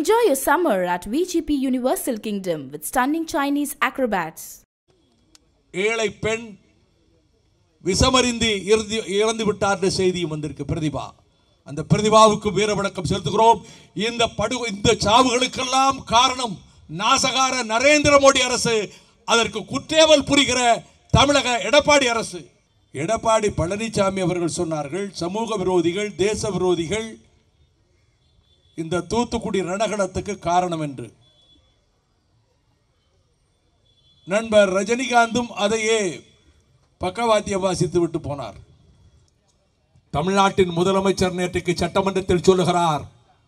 Enjoy your summer at VGP Universal Kingdom with stunning Chinese acrobats. ஏழை பெண் விஷமறிந்து இறந்து இறந்து விட்டார் என்ற செய்தியும் வந்திருக்கு பிரதிபா அந்த பிரதிபாவுக்கு வீர வணக்கம் செலுத்துகிறோம் இந்த படு இந்த சாவுகளுக்கெல்லாம் காரணம் நாசகார நரேந்திர மோடி அரசு அதற்கு குற்றேவல் புரிகிற தமிழக எடப்பாடி அரசு எடப்பாடி பழனிசாமி அவர்கள் சொன்னார்கள் சமூக விரோதிகள் தேச விரோதிகள் இந்த தூத்துக்குடி ரணகலத்துக்கு காரணம் என்று நண்பர் ரஜினிகாந்தும் அதையே பக்கவாத்தியம் வாசித்து விட்டு போனார் தமிழ்நாட்டின் முதலமைச்சர் நேற்றுக்கு சட்டமன்றத்தில் சொல்லுகிறார்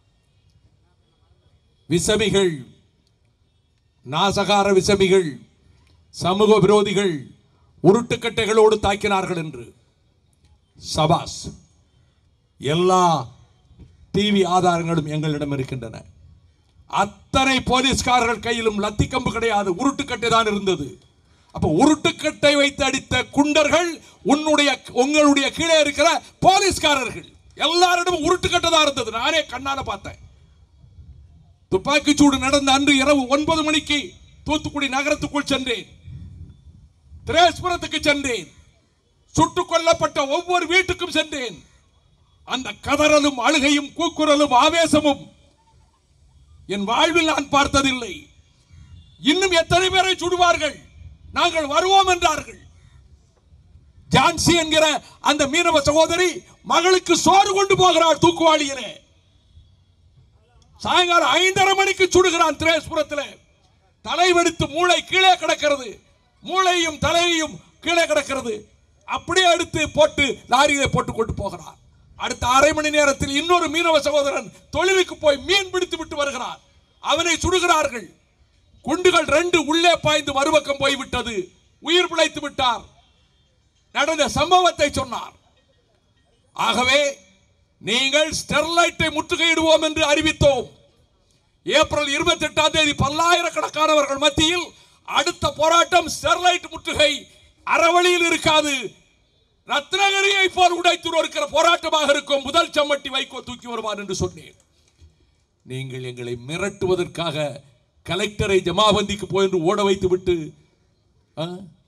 விசமிகள் நாசகார விசமிகள் சமூக விரோதிகள் உருட்டுக்கட்டைகளோடு தாக்கினார்கள் என்று சபாஸ் எல்லா டிவி ஆதாரங்களும் எங்களிடம் இருக்கின்றன அத்தனை போலீஸ்காரர்கள் கையிலும் லத்தி கம்பு கிடையாது உருட்டுக்கட்டை தான் இருந்தது அப்ப உருட்டுக்கட்டை வைத்து அடித்த குண்டர்கள் உன்னுடைய உங்களுடைய கீழே இருக்கிற போலீஸ்காரர்கள் எல்லாரிடமும் உருட்டுக்கட்டை தான் இருந்தது நானே கண்ணால பார்த்தேன் துப்பாக்கி சூடு நடந்த அன்று இரவு ஒன்பது மணிக்கு தூத்துக்குடி நகரத்துக்குள் சென்றேன் திரேஸ்புரத்துக்கு சென்றேன் சுட்டுக் கொல்லப்பட்ட ஒவ்வொரு வீட்டுக்கும் சென்றேன் அந்த கதறலும் அழுகையும் கூக்குரலும் ஆவேசமும் என் வாழ்வில் நான் பார்த்ததில்லை இன்னும் எத்தனை பேரை சுடுவார்கள் நாங்கள் வருவோம் என்றார்கள் ஜான்சி என்கிற அந்த மீனவ சகோதரி மகளுக்கு சோறு கொண்டு போகிறார் தூக்குவாளியிலே சாயங்காலம் ஐந்தரை மணிக்கு சுடுகிறான் திரேஸ்புரத்தில் தலை வெடித்து மூளை கீழே கிடக்கிறது மூளையும் தலையையும் கீழே கிடக்கிறது அப்படியே எடுத்து போட்டு லாரியிலே போட்டு கொண்டு போகிறார் அடுத்த அரை மணி நேரத்தில் இன்னொரு மீனவ சகோதரன் தொழிலுக்கு போய் மீன் பிடித்து விட்டு வருகிறார் அவனை சுடுகிறார்கள் குண்டுகள் ரெண்டு உள்ளே பாய்ந்து மறுபக்கம் போய்விட்டது உயிர் பிழைத்து விட்டார் நடந்த சம்பவத்தை சொன்னார் ஆகவே நீங்கள் ஸ்டெர்லைட்டை முற்றுகையிடுவோம் என்று அறிவித்தோம் ஏப்ரல் இருபத்தி எட்டாம் தேதி பல்லாயிரக்கணக்கானவர்கள் மத்தியில் அடுத்த போராட்டம் ஸ்டெர்லைட் முற்றுகை அறவழியில் இருக்காது ரத்னகிரியை போல் உடைத்து இருக்கிற போராட்டமாக இருக்கும் முதல் சம்மட்டி வைகோ தூக்கி வருவார் என்று சொன்னேன் நீங்கள் எங்களை மிரட்டுவதற்காக கலெக்டரை ஜமாபந்திக்கு போய் என்று ஓட வைத்து விட்டு ஆ?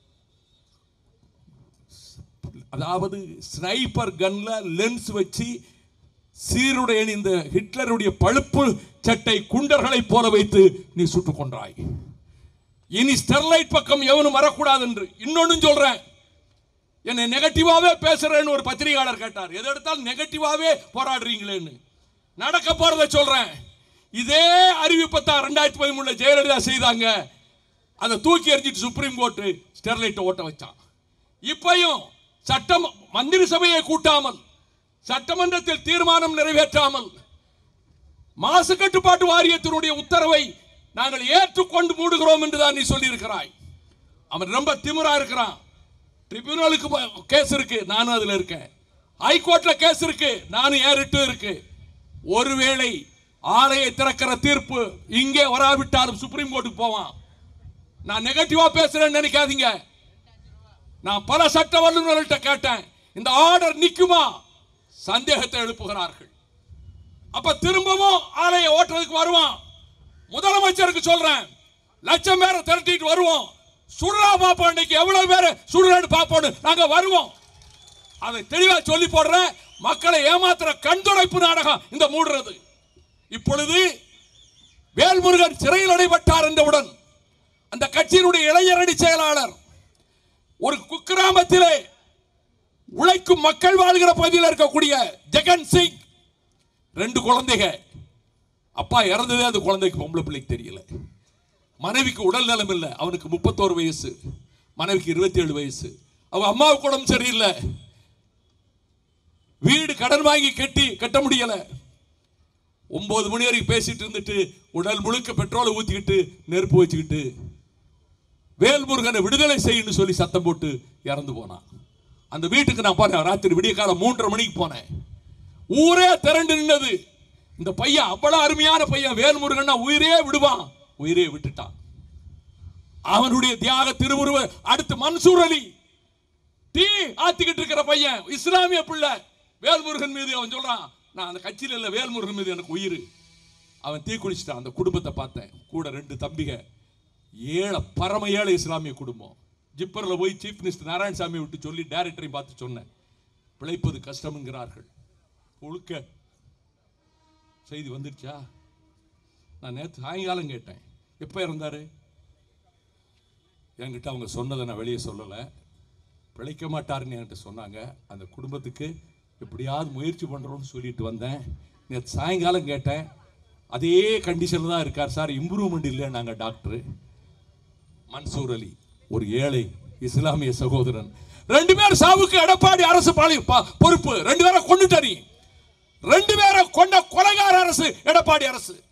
அதாவது ஸ்னைப்பர் கன்ல லென்ஸ் வச்சு சீருடை அணிந்த ஹிட்லருடைய பழுப்பு சட்டை குண்டர்களைப் போல வைத்து நீ சுட்டுக் கொன்றாய் இனி ஸ்டெர்லைட் பக்கம் எவனும் வரக்கூடாது என்று இன்னொன்னு சொல்றேன் என்னை நெகட்டிவாவே பேசுறேன்னு ஒரு பத்திரிகையாளர் கேட்டார் எதை எடுத்தாலும் நெகட்டிவாவே போராடுறீங்களேன்னு நடக்க போறதை சொல்றேன் இதே அறிவிப்பை தான் ரெண்டாயிரத்தி பதிமூணுல ஜெயலலிதா செய்தாங்க அதை தூக்கி எறிஞ்சிட்டு சுப்ரீம் கோர்ட்டு ஸ்டெர்லைட்டை ஓட்ட வச்சான் இப்பையும் சட்டம் மந்திரி சபையை கூட்டாமல் சட்டமன்றத்தில் தீர்மானம் நிறைவேற்றாமல் மாசு கட்டுப்பாட்டு வாரியத்தினுடைய உத்தரவை நாங்கள் ஏற்றுக்கொண்டு மூடுகிறோம் என்று தான் நீ சொல்லியிருக்கிறாய் அவன் ரொம்ப திமிரா இருக்கிறான் ட்ரிபியூனலுக்கு கேஸ் இருக்கு நானும் அதுல இருக்கேன் ஹைகோர்ட்ல கேஸ் இருக்கு நானும் ஏறிட்டு இருக்கு ஒருவேளை ஆலையை திறக்கிற தீர்ப்பு இங்கே வராவிட்டாலும் சுப்ரீம் கோர்ட்டுக்கு போவான் நான் நெகட்டிவா பேசுறேன்னு நினைக்காதீங்க நான் பல சட்ட வல்லுநர்கள்ட்ட கேட்டேன் இந்த ஆர்டர் நிக்குமா சந்தேகத்தை எழுப்புகிறார்கள் அப்ப திரும்பவும் ஆலையை ஓட்டுறதுக்கு வருவான் முதலமைச்சருக்கு சொல்றேன் லட்சம் பேரை திரட்டிட்டு வருவோம் சுடுறா பாப்போம் இன்னைக்கு எவ்வளவு பேரை சுடுறான்னு பாப்போம்னு நாங்க வருவோம் அதை தெளிவா சொல்லி போடுறேன் மக்களை ஏமாத்துற கண்துடைப்பு நாடகம் இந்த மூடுறது இப்பொழுது வேல்முருகன் சிறையில் அடைபட்டார் என்றவுடன் அந்த கட்சியினுடைய இளைஞரணி செயலாளர் ஒரு குக்கிராமத்திலே உழைக்கும் மக்கள் வாழ்கிற பகுதியில் இருக்கக்கூடிய ஜெகன் சிங் ரெண்டு குழந்தைங்க அப்பா இறந்ததே அந்த குழந்தைக்கு பொம்பளை பிள்ளைக்கு தெரியல மனைவிக்கு உடல் நலம் இல்லை அவனுக்கு முப்பத்தோரு வயசு மனைவிக்கு இருபத்தி ஏழு வயசு அவங்க அம்மாவுக்கு உடம்பு சரியில்லை வீடு கடன் வாங்கி கட்டி கட்ட முடியல ஒன்பது மணி வரைக்கும் பேசிட்டு இருந்துட்டு உடல் முழுக்க பெட்ரோலை ஊத்திக்கிட்டு நெருப்பு வச்சுக்கிட்டு வேல்முருகனை விடுதலை செய்யணும்னு சொல்லி சத்தம் போட்டு இறந்து போனான் அந்த வீட்டுக்கு நான் போனேன் ராத்திரி விடிய காலம் மூன்றரை மணிக்கு போனேன் ஊரே திரண்டு நின்னது இந்த பையன் அவ்வளவு அருமையான பையன் வேல்முருகன் உயிரே விடுவான் உயிரே விட்டுட்டான் அவனுடைய தியாக திருவுருவ அடுத்து மன்சூர் அலி டீ ஆத்திக்கிட்டு இருக்கிற பையன் இஸ்லாமிய பிள்ளை வேல்முருகன் மீது அவன் சொல்றான் நான் அந்த கட்சியில் இல்லை வேல்முருகன் மீது எனக்கு உயிர் அவன் தீக்குளிச்சிட்டான் அந்த குடும்பத்தை பார்த்தேன் கூட ரெண்டு தம்பிக ஏழை பரம ஏழை இஸ்லாமிய குடும்பம் ஜிப்பரில் போய் சீஃப் மினிஸ்டர் நாராயணசாமி விட்டு சொல்லி டைரக்டரையும் பார்த்து சொன்னேன் பிழைப்பது கஷ்டம்ங்கிறார்கள் ஒழுக்க செய்தி வந்துருச்சா நான் நேற்று சாயங்காலம் கேட்டேன் எப்போ இறந்தாரு என்கிட்ட அவங்க சொன்னதை நான் வெளியே சொல்லலை பிழைக்க மாட்டாருன்னு என்கிட்ட சொன்னாங்க அந்த குடும்பத்துக்கு எப்படியாவது முயற்சி பண்ணுறோம்னு சொல்லிட்டு வந்தேன் நேற்று சாயங்காலம் கேட்டேன் அதே கண்டிஷனில் தான் இருக்கார் சார் இம்ப்ரூவ்மெண்ட் இல்லை நாங்கள் டாக்டரு மன்சூர் அலி ஒரு ஏழை இஸ்லாமிய சகோதரன் ரெண்டு பேர் சாவுக்கு எடப்பாடி அரசு பாலி ப- பொறுப்பு ரெண்டு பேரை கொண்டுட்டறி ரெண்டு பேரை கொண்ட கொலைகார அரசு எடப்பாடி அரசு